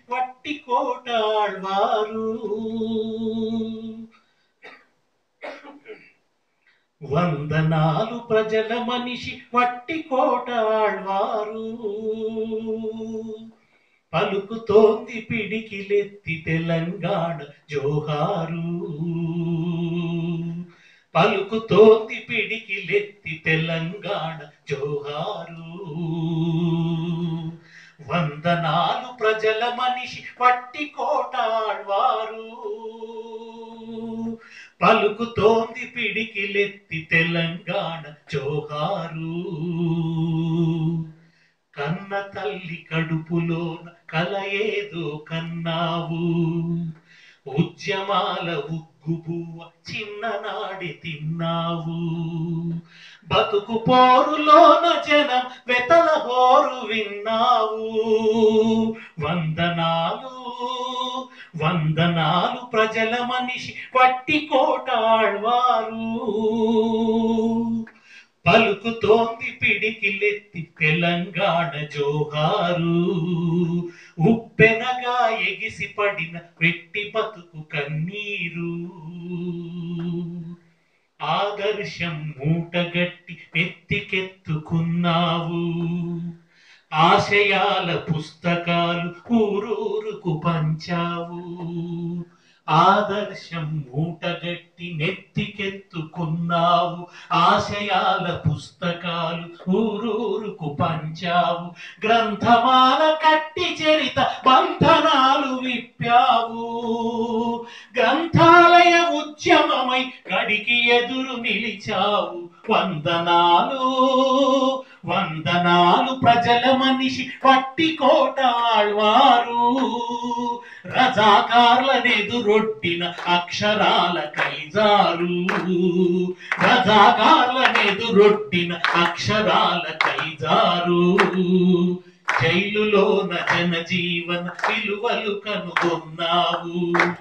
వట్టి కోటాళ్వారు వందనాలు ప్రజల మనిషి వట్టి కోటాళ్వారు పలుకుతోంది పిడికిలెత్తి తెలంగాణ జోహారు పలుకుతోంది పిడికిలెత్తి తెలంగాణ జోహారు వందనాలు ప్రజల మనిషి పట్టి కోటాళ్వారు పలుకుతోంది పిడికిలెత్తి తెలంగాణ జోహారు కన్న తల్లి కడుపులోన కల ఏదో కన్నావు ఉద్యమాల ఉగ్గుబువ్వ చిన్ననాడి తిన్నావు బతుకు పోరులోన జనం వెతల హోరు విన్నావు వందనాలు వందనాలు ప్రజల మనిషి పట్టి కోటాళ్వారు పలుకుతోంది పిడికిలెత్తి తెలంగాణ జోహారు ఉప్పెనగా ఎగిసి పడిన వెట్టి బతుకు కన్నీరు ఆదర్శం మూటగట్టి ఎత్తికెత్తుకున్నావు ఆశయాల పుస్తకాలు ఊరూరుకు పంచావు ఆదర్శం మూటగట్టి నెత్తికెత్తుకున్నావు ఆశయాల పుస్తకాలు ఊరూరుకు పంచావు గ్రంథమాల కట్టి చరిత బంధనాలు విప్పావు గ్రంథాలయ ఉద్యమమై కడికి ఎదురు నిలిచావు వందనాలు వందనాలు ప్రజల మనిషి పట్టి కోటాళ్వారు రజాకార్లనెదురొట్టిన అక్షరాల కైజారు రజాకార్లనెదురొట్టిన అక్షరాల కైజారు జైలులోన జనజీవన విలువలు కనుగొన్నావు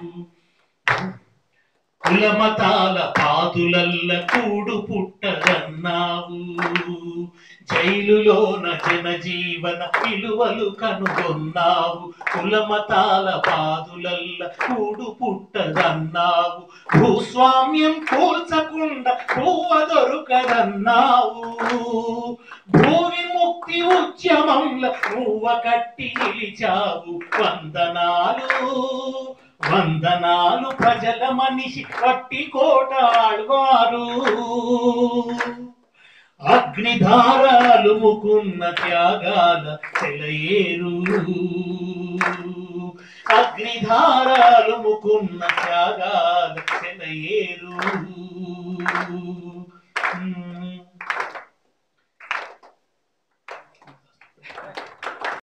కులమతాల పాదులల్ల కూడు పుట్టదన్నావు జైలులోన జనజీవన విలువలు కనుగొన్నావు కులమతాల పాదులల్ల కూడు పుట్టదన్నావు భూస్వామ్యం కూల్చకుండా పువ్వ దొరకదన్నావు భూ విముక్తి ఉద్యమంలో నువ్వ కట్టి నిలిచావు వందనాలు వందనాలు ప్రజల మనిషి పట్టి కోటాళ్వారు అగ్నిధారాలు ముకున్న త్యాగాల సెలయేరు అగ్నిధారాలు ముకున్న త్యాగాల సెలయేరు